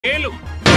மேலும்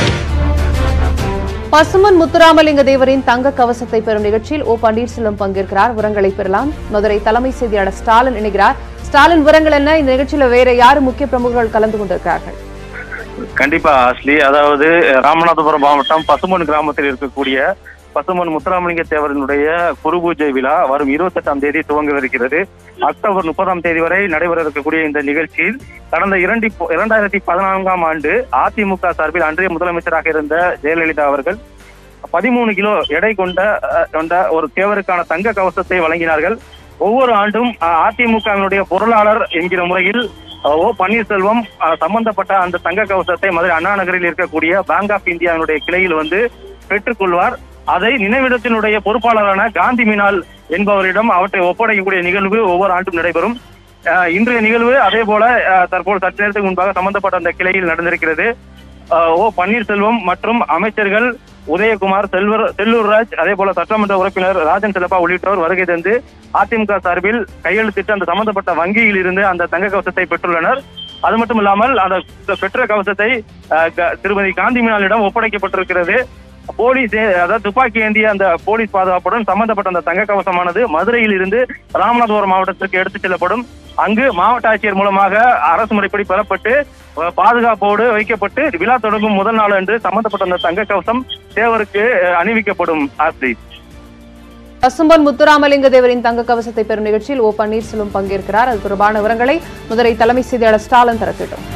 பசுமன் முத்துராமலிங்க தேவரின் தங்க கவசத்தை பெறும் நிகழ்ச்சியில் ஓ பன்னீர்செல்வம் பங்கேற்கிறார் விவரங்களை பெறலாம் மதுரை தலைமை செய்தியாளர் ஸ்டாலின் இணைகிறார் ஸ்டாலின் விவரங்கள் என்ன இந்த நிகழ்ச்சியில வேற யாரு முக்கிய பிரமுகர்கள் கலந்து கொண்டிருக்கிறார்கள் கண்டிப்பா ஆஸ்லி அதாவது ராமநாதபுரம் மாவட்டம் பசுமன் கிராமத்தில் இருக்கக்கூடிய பசுமன் முத்துராமலிங்க தேவரனுடைய குரு பூஜை விழா வரும் இருபத்தெட்டாம் தேதி துவங்கவிருக்கிறது அக்டோபர் முப்பதாம் தேதி வரை நடைபெற இருக்கக்கூடிய இந்த நிகழ்ச்சியில் கடந்த இரண்டு இரண்டாயிரத்தி பதினான்காம் ஆண்டு அதிமுக சார்பில் அன்றைய முதலமைச்சராக இருந்த ஜெயலலிதா அவர்கள் பதிமூணு கிலோ எடை கொண்ட அஹ், கொண்ட ஒரு தேவருக்கான தங்க கவசத்தை வழங்கினார்கள் ஒவ்வொரு ஆண்டும் அஹ், அதிமுகவினுடைய பொருளாளர் என்கிற முறையில் அஹ், ஓ பன்னீர்செல்வம் அஹ், சம்பந்தப்பட்ட அந்த தங்க கவசத்தை மதுரை அண்ணா நகரில் இருக்கக்கூடிய பேங்க் ஆஃப் இந்தியாவினுடைய கிளையில் வந்து பெற்றுக்கொள்வார் அதை நினைவிடத்தினுடைய பொறுப்பாளரான காந்தி மினால் என்பவரிடம் அவற்றை ஒப்படைக்கக்கூடிய நிகழ்வு ஒவ்வொரு ஆண்டும் நடைபெறும் அஹ், இன்றைய நிகழ்வு அதே போல அஹ், தற்போது சற்று நேரத்துக்கு முன்பாக சம்பந்தப்பட்ட அந்த கிளையில் நடந்திருக்கிறது அஹ், ஓ பன்னீர்செல்வம் மற்றும் அமைச்சர்கள் உதயகுமார் செல்வர் செல்லூர்ராஜ் அதே போல சட்டமன்ற உறுப்பினர் ராஜன் செல்லப்பா உள்ளிட்டோர் வருகை தந்து அதிமுக சார்பில் கையெழுத்திட்டு அந்த சம்பந்தப்பட்ட வங்கியில் இருந்து அந்த தங்க கவசத்தை பெற்றுள்ளனர் அது மட்டும் இல்லாமல் அந்த பெற்ற கவசத்தை அஹ், க- திருமதி காந்தி மீனாளிடம் ஒப்படைக்கப்பட்டிருக்கிறது போலீஸ் ஏ- அதாவது துப்பாக்கி ஏந்திய அந்த போலீஸ் பாதுகாப்புடன் சம்பந்தப்பட்ட அந்த தங்க கவசமானது மதுரையில் இருந்து ராமநாதபுரம் மாவட்டத்திற்கு எடுத்துச் செல்லப்படும் அங்கு மாவட்ட ஆட்சியர் மூலமாக அரசு முறைப்படி பெறப்பட்டு அஹ், பாதுகாப்போடு வைக்கப்பட்டு விழா தொடங்கும் முதல் நாள் அன்று சம்பந்தப்பட்ட அந்த தங்க கவசம் தேவருக்கு அஹ், அணிவிக்கப்படும் ஆஸ்தி பசும்பொன் முத்துராமலிங்க தேவரின் தங்க கவசத்தை பெறும் நிகழ்ச்சியில் ஓ பன்னீர்செல்வம் பங்கேற்கிறார் அது தொடர்பான விவரங்களை மதுரை தலைமை செய்தியாளர் ஸ்டாலின் தரப்பிட்டோம்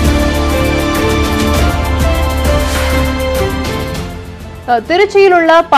திருச்சியில் உள்ள